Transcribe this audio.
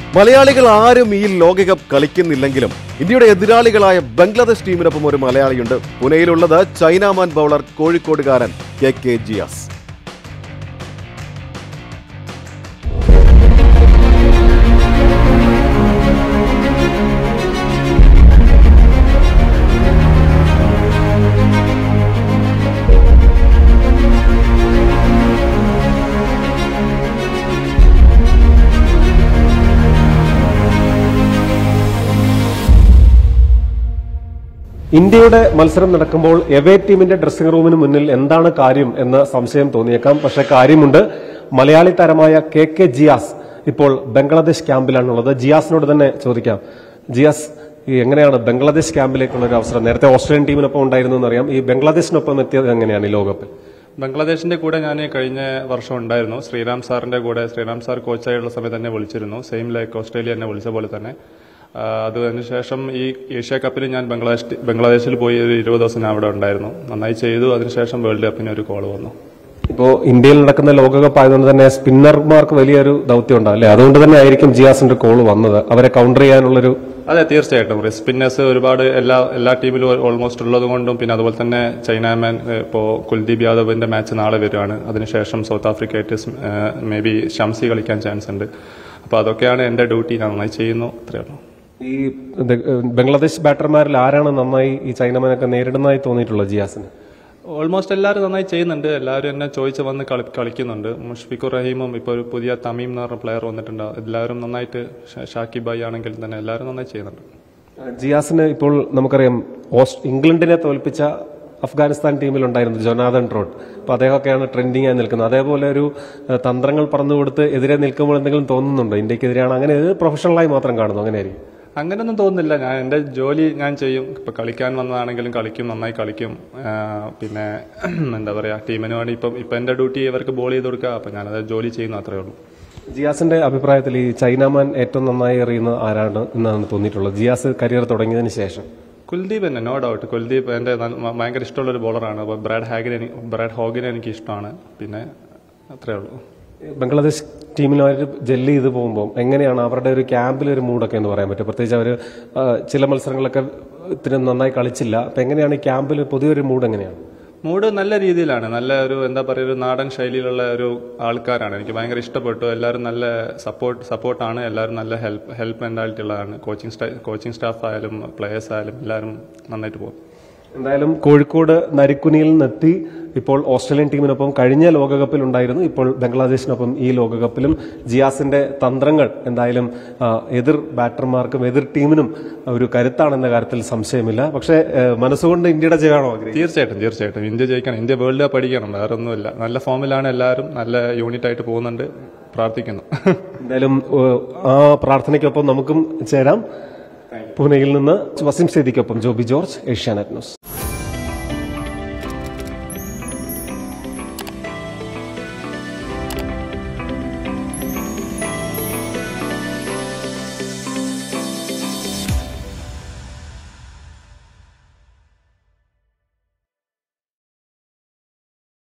മലയാളികൾ ആരും ഈ ലോകകപ്പ് കളിക്കുന്നില്ലെങ്കിലും ഇന്ത്യയുടെ എതിരാളികളായ ബംഗ്ലാദേശ് ടീമിനൊപ്പം ഒരു മലയാളിയുണ്ട് പുനെയിലുള്ളത് ചൈനാമാൻ ബൗളർ കോഴിക്കോടുകാരൻ കെ കെ ജിയാസ് ഇന്ത്യയുടെ മത്സരം നടക്കുമ്പോൾ എവേ ടീമിന്റെ ഡ്രസ്സിംഗ് റൂമിന് മുന്നിൽ എന്താണ് കാര്യം എന്ന് സംശയം തോന്നിയേക്കാം പക്ഷേ കാര്യമുണ്ട് മലയാളി താരമായ കെ കെ ജിയാസ് ഇപ്പോൾ ബംഗ്ലാദേശ് ക്യാമ്പിലാണുള്ളത് ജിയാസിനോട് തന്നെ ചോദിക്കാം ജിയാസ് ഈ എങ്ങനെയാണ് ബംഗ്ലാദേശ് ക്യാമ്പിലേക്കുള്ള ഒരു അവസരം നേരത്തെ ഓസ്ട്രേലിയൻ ടീമിനൊപ്പം ഉണ്ടായിരുന്നു എന്നറിയാം ഈ ബംഗ്ലാദേശിനൊപ്പം എത്തിയത് എങ്ങനെയാണ് ഈ ലോകകപ്പിൽ ബംഗ്ലാദേശിന്റെ കൂടെ ഞാൻ കഴിഞ്ഞ വർഷം ഉണ്ടായിരുന്നു ശ്രീറാം സാറിന്റെ കൂടെ ശ്രീറാം സാർ കോച്ചായുള്ള സമയത്ത് തന്നെ വിളിച്ചിരുന്നു സെയിം ലൈക്ക് ഓസ്ട്രേലിയ എന്നെ വിളിച്ച പോലെ തന്നെ ആ, അതിനുശേഷം ഈ ഏഷ്യ കപ്പിൽ ഞാൻ ബംഗ്ലാദേശ് ബംഗ്ലാദേശിൽ പോയി ഒരു ഇരുപത് ദിവസം ഞാൻ അവിടെ ഉണ്ടായിരുന്നു നന്നായി ചെയ്തു അതിനുശേഷം വേൾഡ് കപ്പിന് ഒരു കോൾ വന്നു ഇപ്പോ ഇന്ത്യയിൽ നടക്കുന്ന ലോകകപ്പ് ആയതുകൊണ്ട് തന്നെ സ്പിന്നർമാർക്ക് വലിയൊരു ദൗത്യം ഉണ്ടാവും അല്ലെ അതുകൊണ്ട് തന്നെ ആയിരിക്കും ജിയാസിന്റെ കോൾ വന്നത് അവരെ കൗണ്ടർ ചെയ്യാനുള്ളൊരു അതെ തീർച്ചയായിട്ടും സ്പിന്നേഴ്സ് ഒരുപാട് എല്ലാ എല്ലാ ടീമിലും ഓൾമോസ്റ്റ് ഉള്ളത് കൊണ്ടും പിന്നെ അതുപോലെ തന്നെ ചൈനാമാൻ ഇപ്പോൾ കുൽദീപ് യാദവിന്റെ മാച്ച് നാളെ വരുവാണ് അതിനുശേഷം സൗത്ത് ആഫ്രിക്കയായിട്ട് മേ ബി ഷംസി കളിക്കാൻ ചാൻസ് ഉണ്ട് അപ്പോൾ അതൊക്കെയാണ് എൻ്റെ ഡ്യൂട്ടി ഞാൻ നന്നായി ചെയ്യുന്നു അത്രയേ ഉള്ളൂ ഈ ഇത് ബംഗ്ലാദേശ് ബാറ്റർമാരിൽ ആരാണ് നന്നായി ഈ ചൈനമാനൊക്കെ നേരിടുന്നതായി തോന്നിയിട്ടുള്ളത് ജിയാസിന് ഓൾമോസ്റ്റ് എല്ലാവരും നന്നായി ചെയ്യുന്നുണ്ട് എല്ലാവരും എന്നെ ചോദിച്ച് വന്ന് കളി കളിക്കുന്നുണ്ട് മുഷ്ഫിഖുർ റഹീമും ഇപ്പോൾ ഒരു പുതിയ തമീം എന്ന് പറഞ്ഞ പ്ലെയർ വന്നിട്ടുണ്ട് എല്ലാവരും നന്നായിട്ട് ഷ- ഷാക്കിബ് ഭായി ആണെങ്കിൽ തന്നെ എല്ലാവരും നന്നായി ചെയ്യുന്നുണ്ട് ജിയാസിന് ഇപ്പോൾ നമുക്കറിയാം ഓസ്- ഇംഗ്ലണ്ടിനെ തോൽപ്പിച്ച അഫ്ഗാനിസ്ഥാൻ ടീമിലുണ്ടായിരുന്നു ജൊനാഥൻ ട്രോട്ട് അപ്പൊ അദ്ദേഹമൊക്കെയാണ് ട്രെൻഡിങ് ആയി നിൽക്കുന്നത് അതേപോലെ ഒരു ഏഹ്, തന്ത്രങ്ങൾ പറഞ്ഞു കൊടുത്ത് എതിരെ നിൽക്കുമ്പോൾ എന്തെങ്കിലും തോന്നുന്നുണ്ടോ ഇന്ത്യക്കെതിരെയാണ് അങ്ങനെ ഇത് പ്രൊഫഷണലായി മാത്രം കാണുന്നു അങ്ങനെയായിരിക്കും അങ്ങനെയൊന്നും തോന്നുന്നില്ല ഞാൻ എൻ്റെ ജോലി ഞാൻ ചെയ്യും ഇപ്പം കളിക്കാൻ വന്നതാണെങ്കിലും കളിക്കും നന്നായി കളിക്കും ആ, പിന്നെ എന്താ പറയുക ടീമിന് വേണ്ടി ഇപ്പം ഇപ്പം എൻ്റെ ഡ്യൂട്ടി ഇവർക്ക് ബോൾ ചെയ്ത് കൊടുക്കുക അപ്പം ഞാനത് ജോലി ചെയ്യുന്നു അത്രേ ഉള്ളൂ ജിയാസിന്റെ അഭിപ്രായത്തിൽ ഈ ചൈനാമാൻ ഏറ്റവും നന്നായി എറിയുന്ന ആരാണ് എന്നാണ് തോന്നിയിട്ടുള്ളത് ജിയാസ് കരിയർ തുടങ്ങിയതിന് ശേഷം കുൽദീപ് തന്നെ നോ ഡൗട്ട് കുൽദീപ് എൻ്റെ നല്ല- ഭയങ്കര ഇഷ്ടമുള്ള ഒരു ബോളറാണ് അപ്പോൾ ബ്രാഡ് ഹാഗിനെ എനിക്ക് ബ്രാഡ് ഹോഗിനെ എനിക്ക് ഇഷ്ടമാണ് പിന്നെ അത്രേ ഉള്ളൂ ബംഗ്ലാദേശ് ടീമിലുമായിട്ട് ജെല്ല് ചെയ്ത് പോകുമ്പോൾ എങ്ങനെയാണ് അവരുടെ ഒരു ക്യാമ്പിൽ ഒരു മൂഡൊക്കെ എന്ന് പറയാൻ പറ്റും പ്രത്യേകിച്ച് അവർ ചില മത്സരങ്ങളൊക്കെ ഇത്തിരി നന്നായി കളിച്ചില്ല അപ്പൊ എങ്ങനെയാണ് ഈ ക്യാമ്പിൽ പുതിയൊരു മൂഡ് എങ്ങനെയാണ് മൂഡ് നല്ല രീതിയിലാണ് നല്ല ഒരു എന്താ പറയുക ഒരു നാടൻ ശൈലിയിലുള്ള ഒരു ആൾക്കാരാണ് എനിക്ക് ഭയങ്കര ഇഷ്ടപ്പെട്ടു എല്ലാവരും നല്ല സപ്പോർട്ട് സപ്പോർട്ടാണ് എല്ലാവരും നല്ല ഹെൽപ്പ് ഹെൽപ്പ് മെൻറ്റാലിറ്റി ഉള്ളതാണ് കോച്ചിങ് സ്റ്റാ കോച്ചിങ് സ്റ്റാഫ് ആയാലും പ്ലേയേഴ്സ് ആയാലും എല്ലാവരും നന്നായിട്ട് പോകും എന്തായാലും കോഴിക്കോട് നരിക്കുനിയിൽ നിന്നെത്തി ഇപ്പോൾ ഓസ്ട്രേലിയൻ ടീമിനൊപ്പം കഴിഞ്ഞ ലോകകപ്പിൽ ഉണ്ടായിരുന്നു ഇപ്പോൾ ബംഗ്ലാദേശിനൊപ്പം ഈ ലോകകപ്പിലും ജിയാസിന്റെ തന്ത്രങ്ങൾ എന്തായാലും ആ, എതിർ ബാറ്റർമാർക്കും എതിർ ടീമിനും ഒരു കരുത്താണെന്ന കാര്യത്തിൽ സംശയമില്ല പക്ഷേ ഏഹ്, മനസ്സുകൊണ്ട് ഇന്ത്യയുടെ ജയമാണോ ആഗ്രഹിക്കുന്നത് തീർച്ചയായിട്ടും തീർച്ചയായിട്ടും ഇന്ത്യ ജയിക്കണം ഇന്ത്യ വേൾഡ് കപ്പ് അടിക്കണം വേറെ ഒന്നുമില്ല നല്ല ഫോമിലാണ് എല്ലാവരും നല്ല യൂണിറ്റ് ആയിട്ട് പോകുന്നുണ്ട് പ്രാർത്ഥിക്കുന്നു എന്തായാലും ഏഹ്, ആ പ്രാർത്ഥനയ്ക്കൊപ്പം നമുക്കും ചേരാം പൂനെയിൽ നിന്ന് വസിം സേദിക്കൊപ്പം ജോബി ജോർജ് ഏഷ്യാനെറ്റ് ന്യൂസ്